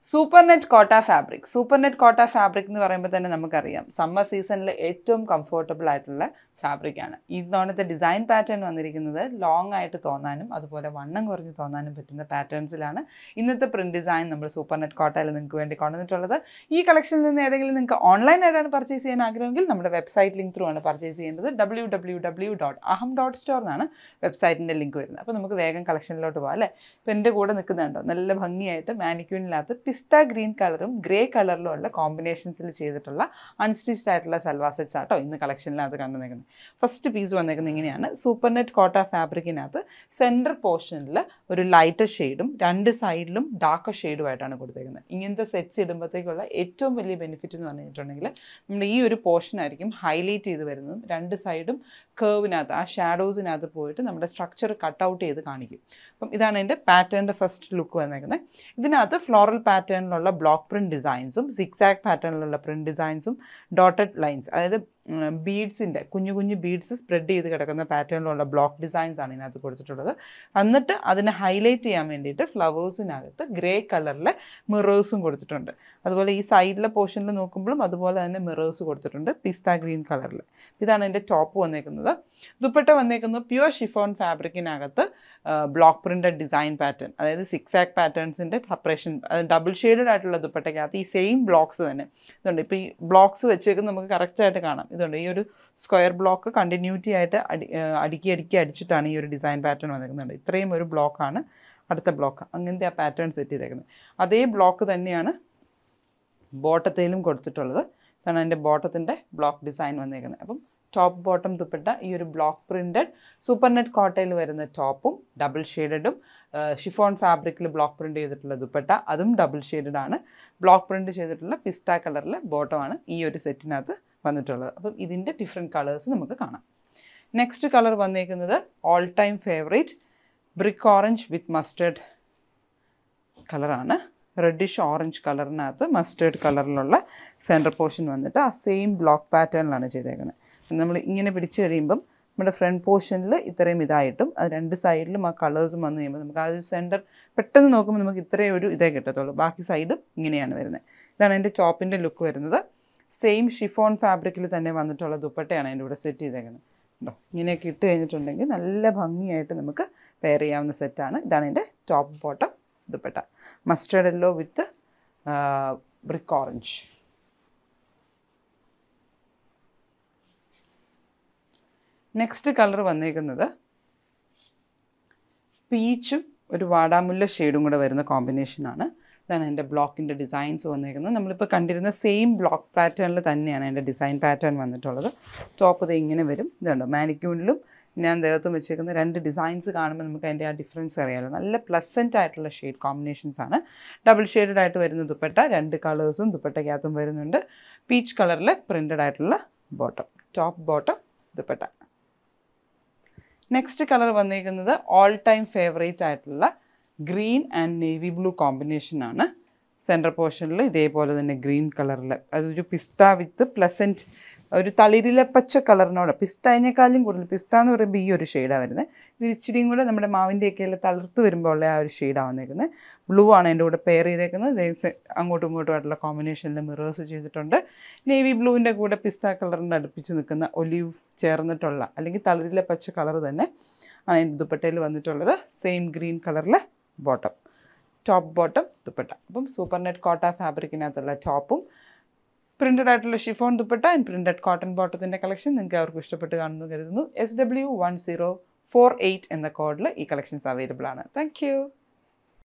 super net Kota fabric super net Kota fabric എന്ന് പറയുമ്പോൾ തന്നെ നമുക്കറിയാം സമ്മർ സീസണിൽ ഏറ്റവും കംഫർട്ടബിൾ ആയിട്ടുള്ള ഫാബ്രിക് ആണ് ഈ തവണത്തെ ഡിസൈൻ പാറ്റേൺ വന്നിരിക്കുന്നത് ലോങ് ആയിട്ട് തോന്നാനും അതുപോലെ വണ്ണം കുറഞ്ഞ് തോന്നാനും പറ്റുന്ന പാറ്റേൺസിലാണ് ഇന്നത്തെ പ്രിന്റ് ഡിസൈൻ നമ്മൾ സൂപ്പർ നെറ്റ് കോട്ടയിൽ നിങ്ങൾക്ക് വേണ്ടി കൊണ്ടുവന്നിട്ടുള്ളത് ഈ കളക്ഷനിൽ നിന്ന് ഏതെങ്കിലും നിങ്ങൾക്ക് ഓൺലൈനായിട്ടാണ് പർച്ചേസ് ചെയ്യാൻ ആഗ്രഹമെങ്കിൽ നമ്മുടെ വെബ്സൈറ്റ് ലിങ്ക് ത്രൂ ആണ് പർച്ചേസ് ചെയ്യേണ്ടത് W W W dot Aham dot store എന്നാണ് വെബ്സൈറ്റിൻ്റെ ലിങ്ക് വരുന്നത് അപ്പോൾ നമുക്ക് വേഗം കളക്ഷനിലോട്ട് പോകാം അല്ലേ ഇപ്പോൾ എൻ്റെ കൂടെ നിൽക്കുന്നുണ്ടോ നല്ല ഭംഗിയായിട്ട് മാനിക്യൂണിനകത്ത് പിസ്ത ഗ്രീൻ കളറും ഗ്രേ കളറിലും ഉള്ള കോമ്പിനേഷൻസിൽ ചെയ്തിട്ടുള്ള അൺസ്റ്റിച്ച്ഡ് ആയിട്ടുള്ള സൽവാർ സെറ്റ്സ് ആട്ടോ ഇന്ന് കളക്ഷനിനകത്ത് കണ്ടു നിൽക്കുന്നത് ഫസ്റ്റ് പീസ് വന്നേക്കുന്നത് ഇങ്ങനെയാണ് സൂപ്പർ നെറ്റ് കോട്ട ഫാബ്രിക്കിനകത്ത് സെൻറ്റർ പോർഷനിൽ ഒരു ലൈറ്റർ ഷെയ്ഡും രണ്ട് സൈഡിലും ഡാർക്കർ ഷെയ്ഡുമായിട്ടാണ് കൊടുത്തേക്കുന്നത് ഇങ്ങനത്തെ സെറ്റ്സ് ഇടുമ്പോഴത്തേക്കുള്ള ഏറ്റവും വലിയ ബെനിഫിറ്റ് എന്ന് പറഞ്ഞിട്ടുണ്ടെങ്കിൽ നമ്മുടെ ഈ ഒരു പോർഷൻ ആയിരിക്കും ഹൈലൈറ്റ് ചെയ്ത് വരുന്നതും രണ്ട് സൈഡും കേർവിനകത്ത് ആ ഷാഡോസിനകത്ത് പോയിട്ട് നമ്മുടെ സ്ട്രക്ചർ കട്ട് ഔട്ട് ചെയ്ത് കാണിക്കും അപ്പം ഇതാണ് എൻ്റെ പാറ്റേണിൻ്റെ ഫസ്റ്റ് ലുക്ക് വന്നേക്കുന്നത് ഇതിനകത്ത് ഫ്ലോറൽ പാറ്റേണിലുള്ള ബ്ലോക്ക് പ്രിൻറ്റ് ഡിസൈൻസും സിക്സാക് പാറ്റേണിലുള്ള പ്രിൻറ്റ് ഡിസൈൻസും ഡോട്ടഡ് ലൈൻസ് അതായത് ബീഡ്സിൻ്റെ കുഞ്ഞു കുഞ്ഞു ബീഡ്സ് സ്പ്രെഡ് ചെയ്ത് കിടക്കുന്ന പാറ്റേണിലുള്ള ബ്ലോക്ക് ഡിസൈൻസ് ആണ് ഇതിനകത്ത് കൊടുത്തിട്ടുള്ളത് എന്നിട്ട് അതിനെ ഹൈലൈറ്റ് ചെയ്യാൻ വേണ്ടിയിട്ട് ഫ്ലവേഴ്സിനകത്ത് ഗ്രേ കളറിലെ മിറേഴ്സും കൊടുത്തിട്ടുണ്ട് അതുപോലെ ഈ സൈഡിലെ പോർഷനിൽ നോക്കുമ്പോഴും അതുപോലെ തന്നെ മിറേഴ്സ് കൊടുത്തിട്ടുണ്ട് പിസ്ത ഗ്രീൻ കളറിൽ ഇതാണ് എൻ്റെ ടോപ്പ് വന്നേക്കുന്നത് ദുപ്പട്ട വന്നേക്കുന്നത് പ്യുവർ ഷിഫോൺ ഫാബ്രിക്കിനകത്ത് ബ്ലോക്ക് പ്രിൻറ്റഡ് ഡിസൈൻ പാറ്റേൺ അതായത് സിക്സ് ആക്ക് പാറ്റേൺസിൻ്റെ സെപ്പറേഷൻ ഡബിൾ ഷെയ്ഡഡ് ആയിട്ടുള്ള ദുപ്പട്ടയ്ക്കകത്ത് ഈ സെയിം ബ്ലോക്സ് തന്നെ ഇതുണ്ട് ഇപ്പോൾ ഈ ബ്ലോക്സ് വെച്ചേക്കുന്നത് നമുക്ക് കറക്റ്റായിട്ട് കാണാം ഇതുണ്ട് ഈ ഒരു സ്ക്വയർ ബ്ലോക്ക് കണ്ടിന്യൂറ്റി ആയിട്ട് അടി ഏഹ് അടുക്കി അടുക്കി അടിച്ചിട്ടാണ് ഈ ഒരു ഡിസൈൻ പാറ്റേൺ വന്നിരിക്കുന്നത് ഇത്രയും ഒരു ബ്ലോക്കാണ് അടുത്ത ബ്ലോക്ക് അങ്ങനത്തെ ആ പാറ്റേൺ സെറ്റ് ചെയ്തേക്കുന്നത് അതേ ബ്ലോക്ക് തന്നെയാണ് ബോട്ടത്തിലും കൊടുത്തിട്ടുള്ളത് ഇതാണ് അതിൻ്റെ ബോട്ടത്തിൻ്റെ ബ്ലോക്ക് ഡിസൈൻ വന്നേക്കുന്നത് അപ്പം ടോപ്പ് ബോട്ടം ദുപ്പട്ട ഈ ഒരു ബ്ലോക്ക് പ്രിൻറ്റഡ് സൂപ്പർ നെറ്റ് കോട്ടയിൽ വരുന്ന ടോപ്പും ഡബിൾ ഷെയ്ഡഡും ഷിഫോൺ ഫാബ്രിക്കിൽ ബ്ലോക്ക് പ്രിൻറ്റ് ചെയ്തിട്ടുള്ള ദുപ്പട്ട അതും ഡബിൾ ഷെയ്ഡഡ് ആണ് ബ്ലോക്ക് പ്രിൻറ്റ് ചെയ്തിട്ടുള്ള പിസ്ത കളറിലെ ബോട്ടമാണ് ഈ ഒരു സെറ്റിനകത്ത് വന്നിട്ടുള്ളത് അപ്പം ഇതിൻ്റെ ഡിഫറെൻറ്റ് കളേഴ്സ് നമുക്ക് കാണാം നെക്സ്റ്റ് കളർ വന്നേക്കുന്നത് all time favourite brick orange with mustard കളറാണ് റെഡിഷ് ഓറഞ്ച് കളറിനകത്ത് മസ്റ്റേർഡ് കളറിലുള്ള സെൻറ്റർ പോർഷൻ വന്നിട്ട് ആ സെയിം ബ്ലോക്ക് പാറ്റേണിലാണ് ചെയ്തേക്കുന്നത് നമ്മൾ ഇങ്ങനെ പിടിച്ചു കഴിയുമ്പം നമ്മുടെ ഫ്രണ്ട് പോർഷനിൽ ഇത്രയും ഇതായിട്ടും അത് രണ്ട് സൈഡിലും ആ കളേഴ്സും വന്നു കഴിയുമ്പോൾ നമുക്ക് ആ ഒരു സെൻറ്റർ പെട്ടെന്ന് നോക്കുമ്പോൾ നമുക്ക് ഇത്രയും ഒരു ഇതേ കിട്ടത്തുള്ളൂ ബാക്കി സൈഡും ഇങ്ങനെയാണ് വരുന്നത് ഇതാണ് എൻ്റെ ടോപ്പിൻ്റെ ലുക്ക് വരുന്നത് സെയിം ഷിഫോൺ ഫാബ്രിക്കിൽ തന്നെ വന്നിട്ടുള്ള ദുപ്പട്ടയാണ് അതിൻ്റെ കൂടെ സെറ്റ് ചെയ്തേക്കുന്നത് ഉണ്ടോ ഇങ്ങനെയൊക്കെ ഇട്ട് കഴിഞ്ഞിട്ടുണ്ടെങ്കിൽ നല്ല ഭംഗിയായിട്ട് നമുക്ക് വെയർ ചെയ്യാവുന്ന സെറ്റാണ് ഇതാണ് എൻ്റെ top bottom dupatta mustard yellow with brick orange next colour വന്നേക്കുന്നത് പീച്ചും ഒരു വാടാമുല്ല ഷെയ്ഡും കൂടെ വരുന്ന കോമ്പിനേഷനാണ് ഇതാണ് എൻ്റെ ബ്ലോക്കിൻ്റെ ഡിസൈൻസ് വന്നേക്കുന്നത് നമ്മളിപ്പോൾ കണ്ടിരുന്ന സെയിം ബ്ലോക്ക് പാറ്റേണിൽ തന്നെയാണ് എൻ്റെ ഡിസൈൻ പാറ്റേൺ വന്നിട്ടുള്ളത് ടോപ്പ് ഇത് ഇങ്ങനെ വരും ഇതുണ്ടോ മാനിക്യൂണിലും ഞാൻ ദേഹത്തും വെച്ചേക്കുന്ന രണ്ട് ഡിസൈൻസ് കാണുമ്പോൾ നമുക്ക് അതിൻ്റെ ആ ഡിഫറൻസ് അറിയാമല്ലോ നല്ല പ്ലസൻ്റ് ആയിട്ടുള്ള ഷെയ്ഡ് കോമ്പിനേഷൻസ് ആണ് ഡബിൾ ഷെയ്ഡഡ് ആയിട്ട് വരുന്ന ദുപ്പട്ട രണ്ട് കളേഴ്സും ദുപ്പട്ടയ്ക്കകത്തും വരുന്നുണ്ട് പീച്ച് കളറിൽ പ്രിൻറ്റഡ് ആയിട്ടുള്ള bottom top bottom dupatta next colour വന്നിരിക്കുന്നത് ഓൾ ടൈം ഫേവറേറ്റ് ആയിട്ടുള്ള ഗ്രീൻ ആൻഡ് നേവി ബ്ലൂ കോമ്പിനേഷനാണ് സെൻറ്റർ പോർഷനിൽ ഇതേപോലെ തന്നെ ഗ്രീൻ കളറിൽ അതൊരു പിസ്ത വിത്ത് പ്ലസൻറ്റ് ഒരു തളിരില പച്ച കളറിനോട് പിസ്ത അതിനേക്കാളും കൂടുതൽ പിസ്ത എന്ന് പറയുമ്പോൾ ഈ ഒരു ഷെയ്ഡാണ് വരുന്നത് ഇത് ഇച്ചിരിയും കൂടെ നമ്മുടെ മാവിൻ്റെയൊക്കെ തളിർത്ത് വരുമ്പോൾ ഉള്ള ആ ഒരു ഷെയ്ഡാണ് വന്നേക്കുന്നത് ബ്ലൂ ആണ് എൻ്റെ കൂടെ പെയർ ചെയ്തേക്കുന്നത് ദേ സെ- അങ്ങോട്ടും ഇങ്ങോട്ടും ആയിട്ടുള്ള കോമ്പിനേഷനിൽ മിറേഴ്സ് ചെയ്തിട്ടുണ്ട് നേവി ബ്ലൂവിൻ്റെ കൂടെ പിസ്ത കളറിൻ്റെ അടുപ്പിച്ച് നിൽക്കുന്ന ഒലിവ് ചേർന്നിട്ടുള്ള അല്ലെങ്കിൽ തളിരില പച്ച കളർ തന്നെ ആണ് എൻ്റെ ദുപ്പട്ടയിൽ വന്നിട്ടുള്ളത് സെയിം ഗ്രീൻ കളറിലെ ബോട്ടം ടോപ്പ് ബോട്ടം ദുപ്പട്ട അപ്പം സൂപ്പർ നെറ്റ് കോട്ട ഫാബ്രിക്കിനകത്തുള്ള ടോപ്പും പ്രിൻറ്റഡ് ആയിട്ടുള്ള chiffon dupatta and printed cotton ബോട്ടത്തിൻ്റെ കളക്ഷൻ നിങ്ങൾക്ക് അവർക്ക് ഇഷ്ടപ്പെട്ട് കാണുന്നു കരുതുന്നു S W one zero four eight എന്ന കോഡിൽ ഈ കളക്ഷൻസ് അവൈലബിൾ ആണ് താങ്ക് യു